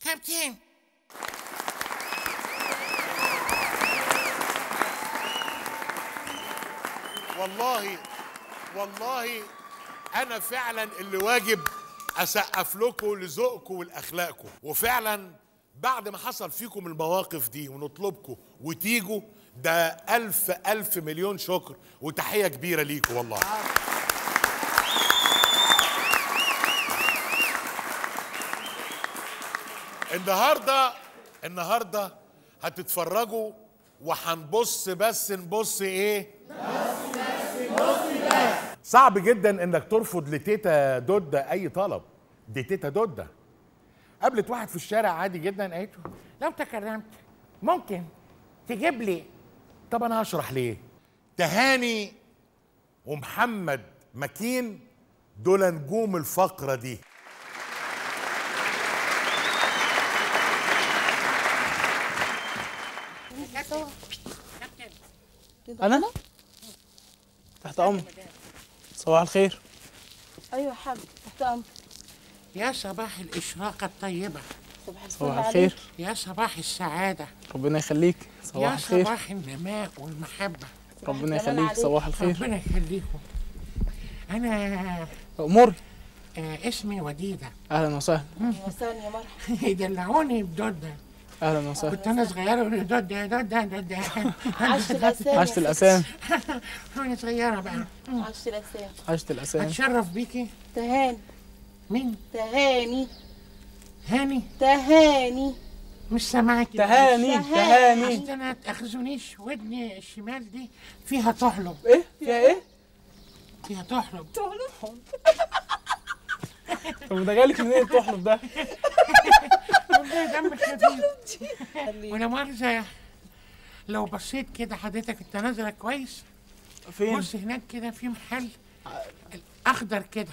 كابتن والله والله انا فعلا اللي واجب اسقف لكم لذوقكم ولاخلاقكم وفعلا بعد ما حصل فيكم المواقف دي ونطلبكم وتيجوا ده الف الف مليون شكر وتحيه كبيره ليكم والله النهارده النهارده هتتفرجوا وهنبص بس نبص ايه صعب جدا انك ترفض لتيتا دودة اي طلب دي تيتا دودة قابلت واحد في الشارع عادي جدا قالت له لو تكرمت ممكن تجيب لي طب انا هشرح ليه تهاني ومحمد مكين دول نجوم الفقرة دي انا تحت امر صباح الخير ايوه يا حاج تحت امر يا صباح الإشراقة الطيبة صباح الفل صباح عليك. الخير يا صباح السعادة ربنا يخليك صباح يا الخير صباح النماء والمحبة ربنا الجمال يخليك عليك. صباح الخير ربنا يخليكم أنا امور آه اسمي وديدة اهلا وسهلا وسهلا يا مرحبا يدلعوني بدودة اهلا وسهلا كنت أنا صغيرة يقولوا لي دودة دودة دودة عشت الاسامي عشت الاسام وأنا صغيرة بقى عشت الاسامي عشت الاسام أتشرف بيكي تهاني مين تهاني هاني تهاني مش سامعاكي تهاني تهاني أصل أنا تأخذونيش ودني الشمال دي فيها تحلب ايه فيها ايه فيها تحلب طب ده جالك منين التحلب ده والله دم خفيف ولا مؤاخذة لو بصيت كده حضرتك انت نازله كويس فين بص هناك كده في محل اخضر كده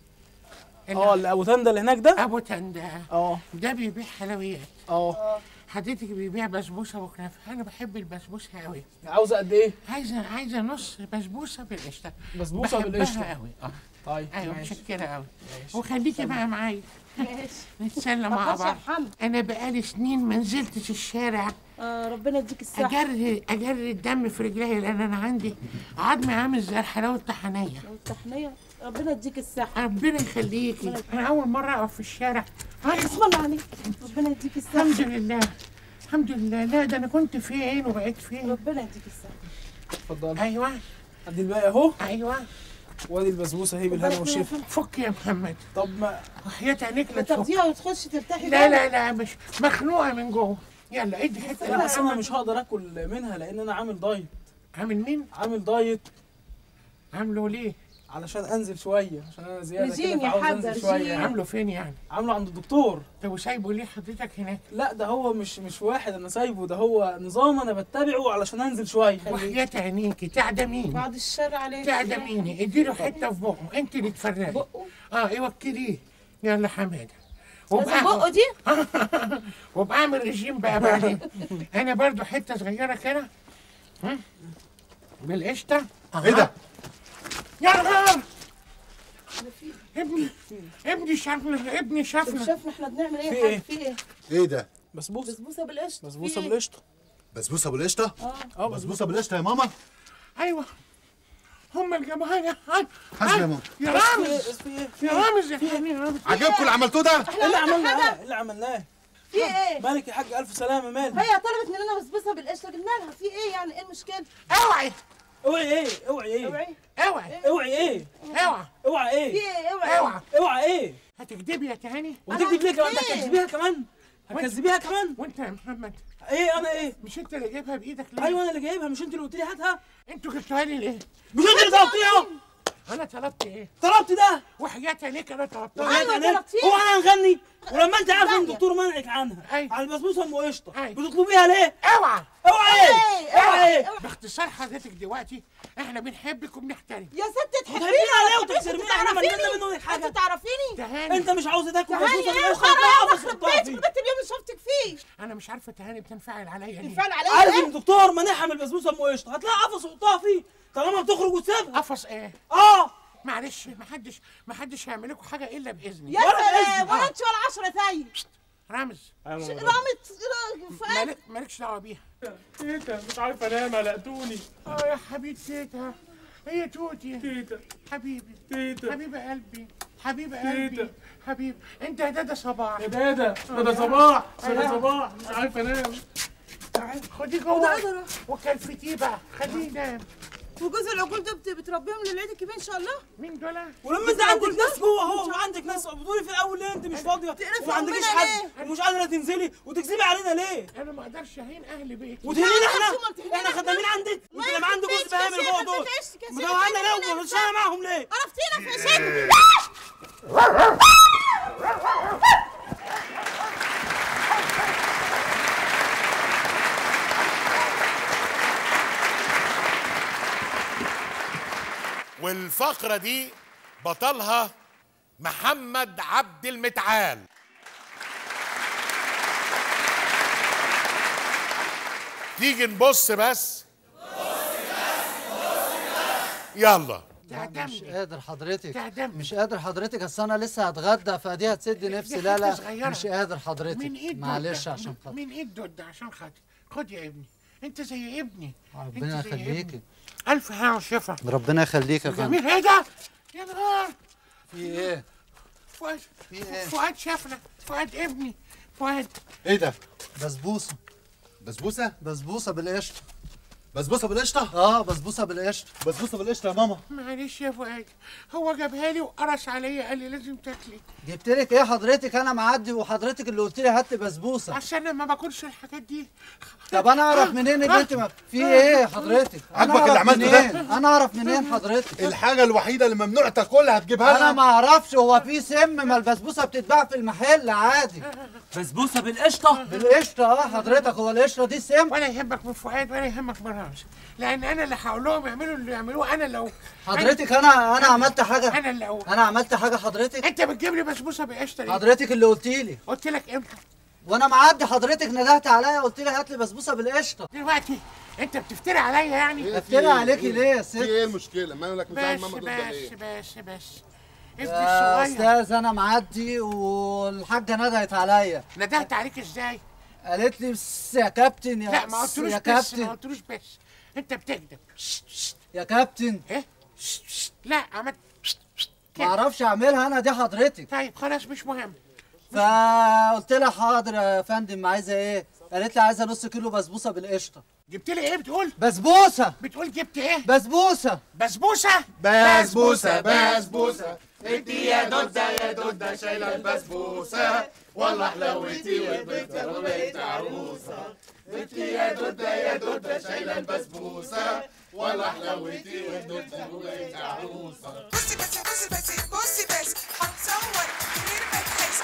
اه الابو تندا اللي هناك ده ابو تندا اه ده بيبيع حلويات اه حضرتك بيبيع بسبوسه وكنافه انا بحب البسبوسه قوي عاوزه قد ايه عايزه عايزه نص بسبوسه بالقشطه بسبوسه بالقشطه قوي اه طيب ايوه ماشي متشكره قوي وخليكي بقى معايا ماشي نتسلى مع تفضل يا بعض محمد انا بقالي سنين ما نزلتش الشارع آه ربنا يديك الصحة اجري اجري الدم في رجلي لان انا عندي عظمي عامل زي الحلاوه الطحنيه والتحنية ربنا يديك الصحة ربنا يخليكي انا اول مره اقف في الشارع أي، اسم الله عليك ربنا يديك الصحة الحمد لله الحمد لله لا ده انا كنت فين وبقيت فين ربنا يديك الصحة اتفضل ايوه ادي الباقي اهو ايوه وادي البسبوسه اهي بالهنا والشفا فك يا محمد طب ما وحياة عينيك لا ما تفك تاخديها وتخش ترتاحي لا بقى. لا لا مش مخنوقه من جوه يلا ادي حته لا بس انا لمحمد. مش هقدر اكل منها لان انا عامل دايت عامل مين؟ عامل دايت عامله ليه؟ علشان انزل شويه عشان انا زياده رجيم كده يا فعاوز حاج، انزل رجيم. شويه يعني. عامله فين يعني؟ عامله عند الدكتور طب وسايبه ليه حضرتك هناك؟ لا ده هو مش مش واحد انا سايبه ده هو نظام انا بتبعه علشان انزل شويه وحياة عينيكي تعدميني بعد الشر عليك تعدميني اديله حته في بقه انت اللي تفرقي بقه اه اوكليه يلا حماده لازم بقه دي وابقى اعمل رجيم بقى بعدين انا برضو حته صغيره كده ها؟ بالقشطه ايه ده؟ يا نهار ابني ابني شافنا ابني طب شافنا شافنا احنا بنعمل ايه في يا حاج إيه؟ في ايه ايه ده؟ بسبوسه بسبوسة بالقشطة بسبوسه في إيه؟ بالقشطه بسبوسه بالقشطه؟ اه بسبوسه بالقشطه يا ماما؟ ايوه هم اللي جابوها لي حسبي يا ماما. يا في رامز ايه في ايه يا رامز يا حبيبي يا رامز عجبكم اللي عملتوه ده؟ ايه اللي عملناه ايه اللي عملناه في ايه مالك يا حاج الف سلامه مالك هي طلبت مننا بسبوسة بالقشطة قلنا لها في ايه يعني ايه المشكلة اوعي اوعي ايه اوعي ايه اوعي اوعي اوعي ايه اوعي اوعي في ايه ايه اوعي اوعي اوعي ايه هتكدبي يا تهاني وتكذب ليه كمان انت إيه؟ هتكذبيها كمان هتكذبيها كمان وانت يا محمد ايه انا ايه مش انت اللي جايبها بايدك ليه؟ ايوه انا اللي جايبها مش انت اللي قلت لي هاتها انتوا جبتوها لي ليه؟ مش انت اللي طلبتيها انا طلبت ايه؟ طلبت ده وحياة عينيك انا طلبتها أيوة، يعني طلبتيها. هو انا هنغني ولما انت عارف ان ثانية. الدكتور منعك عنها أيوة. على البسبوسه ام قشطه أيوة. بتطلبيها ليه اوعى اوعي ايه إيه؟ اوعي ايه باختصار حضرتك دلوقتي احنا بنحبك وبنحترم يا ست تحبيني وتحبيني عليه أنت وتكسرميني احنا تعرفيني؟ مالنا منك حاجه انت تعرفيني تهاني انت مش عاوزه تاكل تهاني بسبوسه ايه بالقشطه وخرب هتلاقي قفص يخرب حطها بيتك فيه بيت اليوم اللي شفتك فيه انا مش عارفه تهاني بتنفعل عليا ليه الفعل عليا عارف ان ايه الدكتور منعها من البسبوسه ام قشطه هتلاقي قفص حطها فيه طالما بتخرج وتسيبها قفص ايه؟ اه معلش محدش محدش هيعمل لكم حاجه الا باذني يا ولا سلام بإذن. ولا انت ولا عشرة زي رمز ايوه رامت ماما. را- فؤاد مالك مالكش دعوه بيها تيتا مش عارف انام قلقتوني اه يا حبيب تيتا هي توتي تيتا حبيبي تيتا حبيب قلبي حبيب قلبي تيتا. حبيب انت يا دادا صباح يا دادا ده صباح ده صباح مش عارف انام تعال خدي جوه دادا. وكلفتيه بقى خليه ينام وجوز العقول ده بت- بتربيهم للعيد الكبير ان شاء الله مين دول؟ ولما انت عندك ناس جوه اهو وعندك ناس بتقولي في الاول ليه انت مش فاضيه تقرفي وما عندكيش أمنا حد ومش قادره تنزلي وتكذبي علينا ليه انا ما اقدرش اهين اهل بيتي وتهينينا لا، احنا عشان ما تهينينا احنا إحنا. خدامين عندك ما انت لما عندك يخرب جوز بهامل بيتك يا جوه شيخ، دول أنت تعيش كده. مدوعنا شيخ، ليه أنت ومش انا معاهم ليه عرفتينا في شيء والفقرة دي بطلها محمد عبد المتعال تيجي نبص بس يلا مش قادر حضرتك تعدمني. مش قادر حضرتك اصل انا لسه هتغدى فدي هتسد نفسي لا حتة لا صغيرة. مش قادر حضرتك من ايد معلش دودة. عشان خاطر من ايد دودة عشان خاطر خد يا ابني انت زي ابني ربنا أنت زي يخليكي ابني. الف هنا وشفا ربنا يخليك يا فندم جميل ايه ده يا نهار في ايه فؤاد في ايه فؤاد شافنا فؤاد ابني فؤاد ايه ده بسبوسه بسبوسه بسبوسه بالقشطه بسبوسه بالقشطه اه بسبوسه بالقشطه بسبوسه بالقشطه يا ماما معلش يا فؤاد هو جابها لي وقرص عليا قال لي لازم تاكلي جبت لك ايه حضرتك انا معدي وحضرتك اللي قلت لي هات لي بسبوسه عشان انا ما باكلش الحاجات دي طب انا اعرف منين ان انت ما في ايه حضرتك انا عاجبك اللي اعرف عملته ده؟ منين انا اعرف منين حضرتك الحاجه الوحيده اللي ممنوع تاكلها هتجيبها انا لها ما اعرفش هو في سم ما البسبوسه بتتباع في المحل عادي بسبوسه بالقشطه بالقشطه اه حضرتك هو القشطه دي سم ولا يهمك من فؤاد ولا يهمك من رامز لان انا اللي هقول لهم يعملوا اللي يعملوه انا لو حضرتك انا انا عملت حاجه انا اللي اقول انا عملت حاجه حضرتك انت بتجيب لي بسبوسه بقشطه ليه؟ حضرتك اللي قلت لي قلت لك امتى وانا معدي حضرتك ندهت عليا قلت لي هات لي بسبوسه بالقشطه دلوقتي انت بتفتري عليا يعني افتري عليكي ليه يا ست في ايه المشكله ما لك مثال بس ماما ضد بس ايه بس بس ابني يا الصغير استاذ انا معدي والحاجه ندهت عليا ندهت عليك ازاي؟ قالت لي بس يا كابتن يا لا ما بس قلتلوش يا بس ما كابتن قلتلوش بس انت بتكذب شت، شت. يا كابتن ايه؟ شت، شت. لا عملت شت، شت. ما كده اعرفش اعملها انا دي حضرتك طيب خلاص مش مهم فقلت لها حاضر يا فندم عايزه ايه قالت لي عايزه نص كيلو بسبوسه بالقشطه جبت لي ايه بتقول؟ بسبوسه بتقول جبت ايه؟ بسبوسه بسبوسه؟ بسبوسه بسبوسه انت يا دودة يا دودة شايلة البسبوسة والله حلاوتي وبنت وبنت عروسة انت يا دودة يا دودة شايلة البسبوسة والله حلاوتي وبنت وبنت عروسة بصي بس بصي بس بصي بس هتصور من غير ما تحس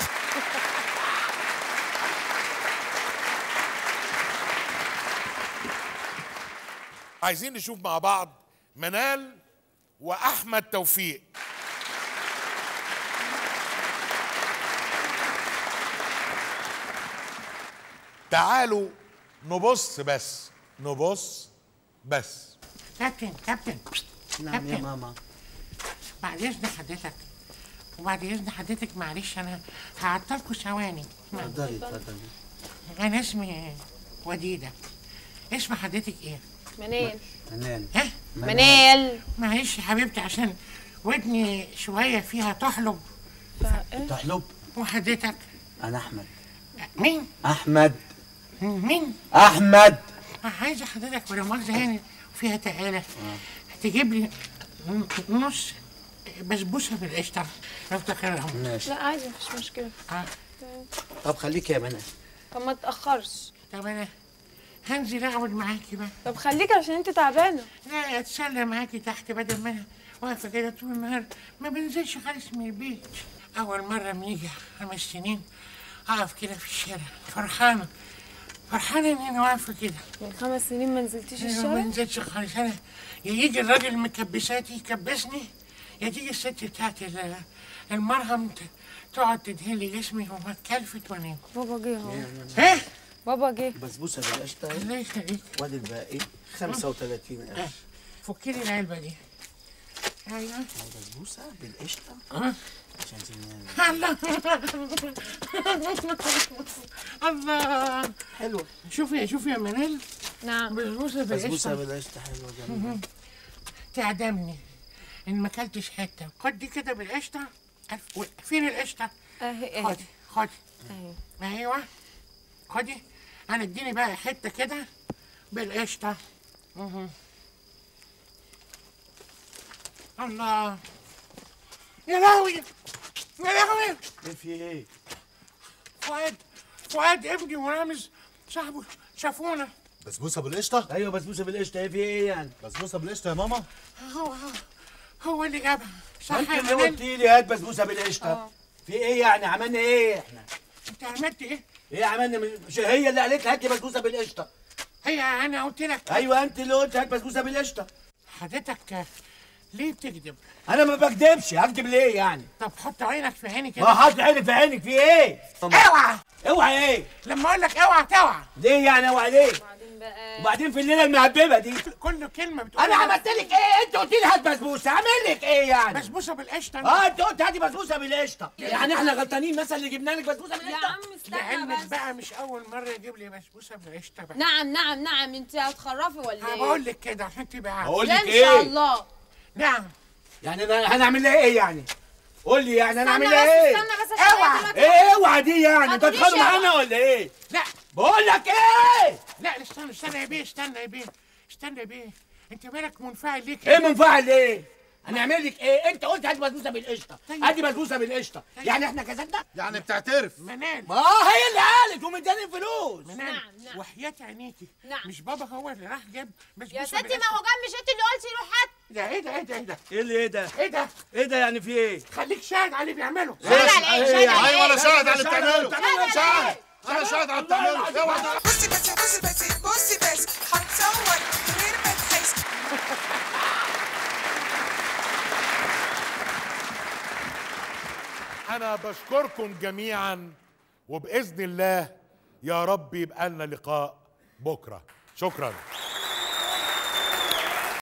عايزين نشوف مع بعض منال واحمد توفيق تعالوا نبص بس نبص بس كابتن كابتن نعم يا ماما بعد اذن حضرتك وبعد اذن حضرتك معلش انا هعطلكوا ثواني اتفضلي اتفضلي انا اسمي وديده اسم حضرتك ايه؟ منال منال ها؟ منال معلش يا حبيبتي عشان ودني شويه فيها تحلب تحلب وحضرتك انا احمد مين؟ احمد مين؟ احمد عايزه حضرتك ولا مؤاخذه يعني فيها تقاله تجيب لي نص بسبوسه بالقشطه لو تكرهم ماشي لا عادي مفيش مشكلة آه. طب خليك يا منال طب ما تأخرش طب انا هنزل اقعد معاكي بقى طب خليك عشان انت تعبانة لا اتسلى معاكي تحت بدل ما انا واقفه كده طول النهار ما بنزلش خالص من البيت اول مره من يجي خمس سنين اقف كده في الشارع فرحانه فرحانه ان انا واقفه كده من خمس سنين ما نزلتيش ما الشارع بنزلش خالص انا يا يجي الراجل المكبسات يكبسني يا تيجي الست بتاعت ال- المرهم ت- تقعد تدهن لي جسمي واتكلفت وانام بابا جه اهو ايه بابا جه بسبوسه بالقشطه الله يخليك وادي الباقي 35 قرش فكي لي العلبه دي ايوه بسبوسه بالقشطه اه عشان تنام الله الله حلوه شوفي شوفي يا منال نعم بسبوسه بسبوسه بالقشطه بالقشطه حلوه جميله تعدمني ان ما اكلتش حته خد دي كده بالقشطه ألف- و- فين القشطه اهي خدي اهي خدي اهي ايوه خدي انا اديني بقى حته كده بالقشطه مهم. الله يا لهوي يا لهوي ايه في ايه فؤاد فؤاد ابني ورامز صاحبه شافونا بسبوسه بالقشطه ايوه بسبوسه بالقشطه ايه في ايه يعني بسبوسه بالقشطه يا ماما هو هو اللي جابها صح انت يا اللي منال قلت لي هات بسبوسه بالقشطه في ايه يعني عملنا ايه احنا انت عملت ايه ايه عملنا مش هي اللي قالت لي هات لي بسبوسه بالقشطه هي انا قلت لك ايوه انت اللي قلت هات بسبوسه بالقشطه حضرتك آه، ليه بتكذب انا ما بكدبش هكدب ليه يعني طب حط عينك في عيني ما كده حط عيني في عينك في ايه اوعى اوعى ايه لما اقول لك اوعى توعى ليه يعني اوعى ليه بعدين بقى وبعدين في الليله المهببه دي كل كلمه بتقول انا عملت لك ايه انت قلت لي هات بسبوسه اعمل لك ايه يعني بسبوسه بالقشطه اه انت قلت هاتي بسبوسه بالقشطه يعني احنا غلطانين مثلا اللي جبنا لك بسبوسه يا بالقشطه عم استنى لعلمك بس بقى مش اول مره يجيب لي بسبوسه بالقشطه بقى نعم نعم نعم انت هتخرفي ولا انا ايه؟ بقول لك كده عشان تبقى عارف بقول لا لك ان ايه شاء الله نعم يعني انا هنعمل لها ايه يعني قول لي يعني انا استنى اعمل بس لها ايه استنى بس عشان اوعى. هي دلوقتي- ايه اوعى دي يعني انت تقوليش هتخانق اوعى. معانا ولا ايه لا بقول لك ايه لا استنى استنى يا بيه استنى يا بيه استنى يا بيه انت مالك منفعل ليه ايه كده منفعل ايه هنعمل لك ايه انت قلت هات بسبوسه بالقشطه طيب. هاتي بسبوسه بالقشطه طيب. يعني احنا كسبنا يعني بتعترف منال ما هي اللي قالت ومداني الفلوس منال نعم، نعم. وحياة عينيكي نعم. مش بابا هو اللي راح جاب بسبوسه يا ستي ما بالقشطة؟ هو جنب مش انت اللي قلتي روح هات ده ايه ده ايه ده ايه ده ايه اللي ايه ده ايه ده ايه ده يعني في ايه خليك شاهد على اللي بيعمله شغل ايه شغل ايوه انا ايه شاهد على اللي شاهد بتعمله على شاهد انا شاهد على اللي بتعمله اوعى بصي بس بصي بس بصي بس هتصور من غير ما تحس انا بشكركم جميعا وباذن الله يا رب يبقى لنا لقاء بكره شكرا